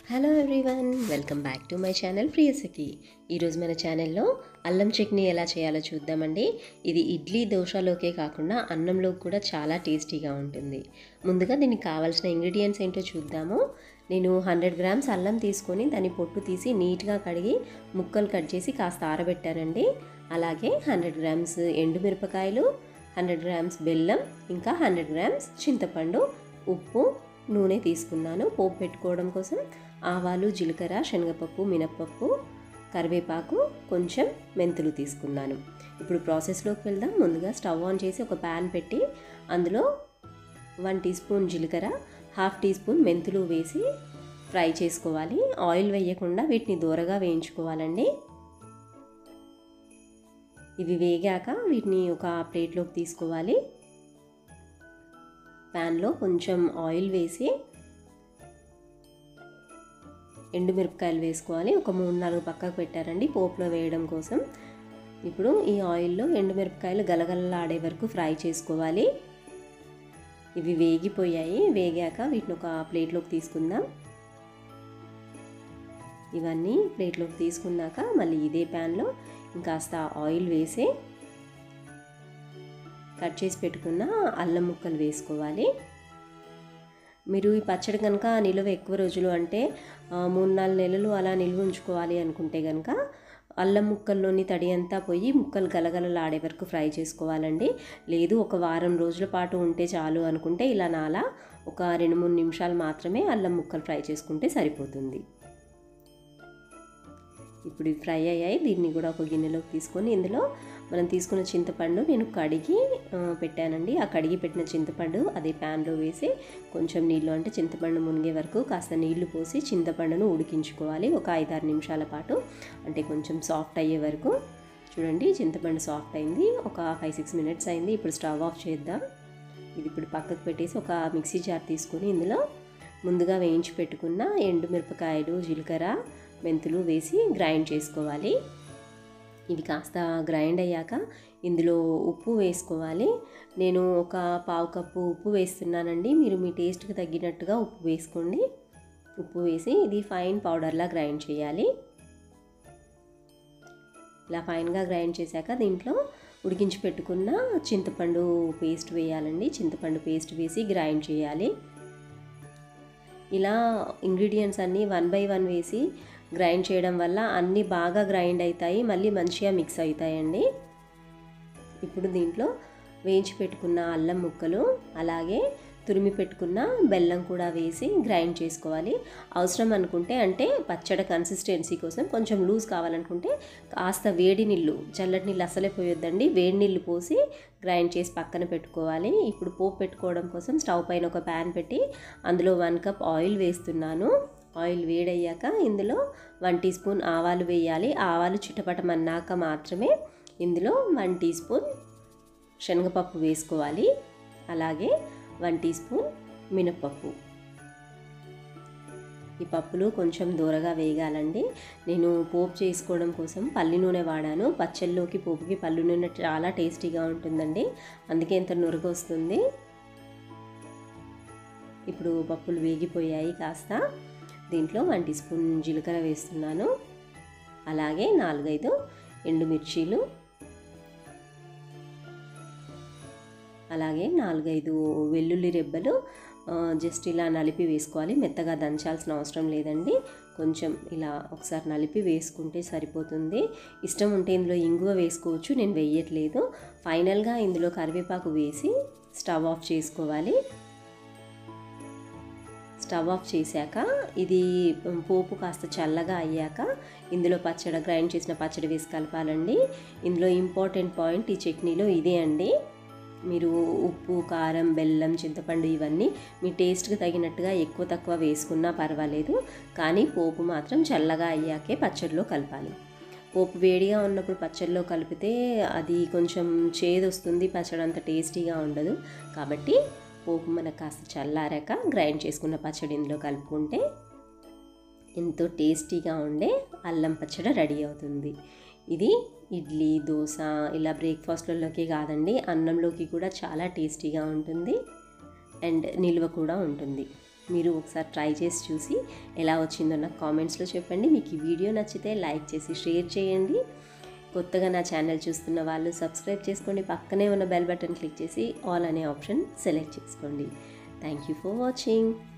hello everyone welcome back to my channel Priyasakhi ఈరోజు మన ఛానల్లో అల్లం చట్నీ ఎలా చేయాలో చూద్దామండి ఇది ఇడ్లీ దోశలోకే కాకుండా అన్నంలో కూడా చాలా టేస్టీగా ఉంటుంది ముందుగా దీనికి కావాల్సిన ఇంగ్రీడియంట్స్ ఏంటో చూద్దాము నేను హండ్రెడ్ గ్రామ్స్ అల్లం తీసుకొని దాన్ని పొట్టు తీసి నీట్గా కడిగి ముక్కలు కట్ చేసి కాస్త ఆరబెట్టానండి అలాగే హండ్రెడ్ గ్రామ్స్ ఎండుమిరపకాయలు హండ్రెడ్ గ్రామ్స్ బెల్లం ఇంకా హండ్రెడ్ గ్రామ్స్ చింతపండు ఉప్పు నూనె తీసుకున్నాను పోపు పెట్టుకోవడం కోసం ఆవాలు జీలకర్ర శనగపప్పు మినప్పప్పు కరివేపాకు కొంచెం మెంతులు తీసుకున్నాను ఇప్పుడు ప్రాసెస్లోకి వెళ్దాం ముందుగా స్టవ్ ఆన్ చేసి ఒక ప్యాన్ పెట్టి అందులో వన్ టీ స్పూన్ జీలకర్ర హాఫ్ టీ స్పూన్ మెంతులు వేసి ఫ్రై చేసుకోవాలి ఆయిల్ వేయకుండా వీటిని దూరగా వేయించుకోవాలండి ఇవి వేగాక వీటిని ఒక ప్లేట్లోకి తీసుకోవాలి ప్యాన్లో కొంచెం ఆయిల్ వేసి ఎండుమిరపకాయలు వేసుకోవాలి ఒక మూడు నాలుగు పక్కకు పెట్టారండి పోపులో వేయడం కోసం ఇప్పుడు ఈ ఆయిల్లో ఎండుమిరపకాయలు గలగలలాడే వరకు ఫ్రై చేసుకోవాలి ఇవి వేగిపోయాయి వేగాక వీటిని ఒక ప్లేట్లోకి తీసుకుందాం ఇవన్నీ ప్లేట్లోకి తీసుకున్నాక మళ్ళీ ఇదే ప్యాన్లో ఇంకాస్త ఆయిల్ వేసి కట్ చేసి పెట్టుకున్న అల్లం ముక్కలు వేసుకోవాలి మీరు ఈ పచ్చడి కనుక నిలువ ఎక్కువ రోజులు అంటే మూడు నాలుగు నెలలు అలా నిల్వ ఉంచుకోవాలి అనుకుంటే కనుక అల్లం ముక్కల్లోని తడి అంతా పోయి ముక్కలు గలగలలాడే వరకు ఫ్రై చేసుకోవాలండి లేదు ఒక వారం రోజుల పాటు ఉంటే చాలు అనుకుంటే ఇలా నాలా ఒక రెండు మూడు నిమిషాలు మాత్రమే అల్లం ముక్కలు ఫ్రై చేసుకుంటే సరిపోతుంది ఇప్పుడు ఇవి ఫ్రై అయ్యాయి దీన్ని కూడా ఒక గిన్నెలోకి తీసుకొని ఇందులో మనం తీసుకున్న చింతపండు నేను కడిగి పెట్టానండి ఆ కడిగి పెట్టిన చింతపండు అదే ప్యాన్లో వేసి కొంచెం నీళ్ళు అంటే చింతపండు మునిగే వరకు కాస్త నీళ్లు పోసి చింతపండును ఉడికించుకోవాలి ఒక ఐదారు నిమిషాల పాటు అంటే కొంచెం సాఫ్ట్ అయ్యే వరకు చూడండి చింతపండు సాఫ్ట్ అయింది ఒక ఫైవ్ సిక్స్ మినిట్స్ అయింది ఇప్పుడు స్టవ్ ఆఫ్ చేద్దాం ఇది ఇప్పుడు పక్కకు పెట్టేసి ఒక మిక్సీ జార్ తీసుకొని ఇందులో ముందుగా వేయించి పెట్టుకున్న ఎండుమిరపకాయలు జీలకర్ర మెంతులు వేసి గ్రైండ్ చేసుకోవాలి ఇవి కాస్త గ్రైండ్ అయ్యాక ఇందులో ఉప్పు వేసుకోవాలి నేను ఒక పావు కప్పు ఉప్పు వేస్తున్నానండి మీరు మీ టేస్ట్కి తగ్గినట్టుగా ఉప్పు వేసుకోండి ఉప్పు వేసి ఇది ఫైన్ పౌడర్లా గ్రైండ్ చేయాలి ఇలా ఫైన్గా గ్రైండ్ చేశాక దీంట్లో ఉడికించి పెట్టుకున్న చింతపండు పేస్ట్ వేయాలండి చింతపండు పేస్ట్ వేసి గ్రైండ్ చేయాలి ఇలా ఇంగ్రీడియంట్స్ అన్నీ వన్ బై వన్ వేసి గ్రైండ్ చేయడం వల్ల అన్నీ బాగా గ్రైండ్ అవుతాయి మళ్ళీ మంచిగా మిక్స్ అవుతాయండి ఇప్పుడు దీంట్లో వేయించి పెట్టుకున్న అల్లం ముక్కలు అలాగే తురిమి పెట్టుకున్న బెల్లం కూడా వేసి గ్రైండ్ చేసుకోవాలి అవసరం అనుకుంటే అంటే పచ్చడి కన్సిస్టెన్సీ కోసం కొంచెం లూజ్ కావాలనుకుంటే కాస్త వేడి నీళ్ళు చల్లటి నీళ్ళు అసలే పోయొద్దండి వేడి నీళ్ళు పోసి గ్రైండ్ చేసి పక్కన పెట్టుకోవాలి ఇప్పుడు పోపు పెట్టుకోవడం కోసం స్టవ్ పైన ఒక ప్యాన్ పెట్టి అందులో వన్ కప్ ఆయిల్ వేస్తున్నాను ఆయిల్ వేడయ్యాక ఇందులో వన్ టీ స్పూన్ ఆవాలు వేయాలి ఆవాలు చిటపటమన్నాక మాత్రమే ఇందులో వన్ టీ స్పూన్ శనగపప్పు వేసుకోవాలి అలాగే వన్ టీ స్పూన్ మినప్పప్పు ఈ పప్పులు కొంచెం దూరగా వేగాలండి నేను పోపు చేసుకోవడం కోసం పల్లి నూనె వాడాను పచ్చళ్ళలోకి పోపుకి పల్లి నూనె చాలా టేస్టీగా ఉంటుందండి అందుకే ఇంత నురుగు వస్తుంది ఇప్పుడు పప్పులు వేగిపోయాయి కాస్త దీంట్లో వన్ టీ స్పూన్ జీలకర్ర వేస్తున్నాను అలాగే నాలుగైదు ఎండుమిర్చీలు అలాగే నాలుగైదు వెల్లుల్లి రెబ్బలు జస్ట్ ఇలా నలిపి వేసుకోవాలి మెత్తగా దంచాల్సిన అవసరం లేదండి కొంచెం ఇలా ఒకసారి నలిపి వేసుకుంటే సరిపోతుంది ఇష్టం ఉంటే ఇందులో ఇంగువ వేసుకోవచ్చు నేను వేయట్లేదు ఫైనల్గా ఇందులో కరివేపాకు వేసి స్టవ్ ఆఫ్ చేసుకోవాలి స్టవ్ ఆఫ్ చేశాక ఇది పోపు కాస్త చల్లగా అయ్యాక ఇందులో పచ్చడి గ్రైండ్ చేసిన పచ్చడి వేసి కలపాలండి ఇందులో ఇంపార్టెంట్ పాయింట్ ఈ చట్నీలో ఇదే అండి మీరు ఉప్పు కారం బెల్లం చింతపండు ఇవన్నీ మీ టేస్ట్కి తగినట్టుగా ఎక్కువ తక్కువ వేసుకున్నా పర్వాలేదు కానీ పోపు మాత్రం చల్లగా అయ్యాకే పచ్చడిలో కలపాలి పోపు వేడిగా ఉన్నప్పుడు పచ్చడిలో కలిపితే అది కొంచెం చేదు వస్తుంది పచ్చడి అంత టేస్టీగా ఉండదు కాబట్టి పోపు మనకు కాస్త చల్లారాక గ్రైండ్ చేసుకున్న పచ్చడి ఇందులో కలుపుకుంటే ఎంతో టేస్టీగా ఉండే అల్లం పచ్చడి రెడీ అవుతుంది ఇది ఇడ్లీ దోశ ఇలా బ్రేక్ఫాస్ట్లలోకి కాదండి అన్నంలోకి కూడా చాలా టేస్టీగా ఉంటుంది అండ్ నిల్వ కూడా ఉంటుంది మీరు ఒకసారి ట్రై చేసి చూసి ఎలా వచ్చిందో నాకు కామెంట్స్లో చెప్పండి మీకు ఈ వీడియో నచ్చితే లైక్ చేసి షేర్ చేయండి కొత్తగా నా ఛానల్ చూస్తున్న వాళ్ళు సబ్స్క్రైబ్ చేసుకోండి పక్కనే ఉన్న బెల్ బటన్ క్లిక్ చేసి ఆల్ అనే ఆప్షన్ సెలెక్ట్ చేసుకోండి థ్యాంక్ యూ ఫర్ వాచింగ్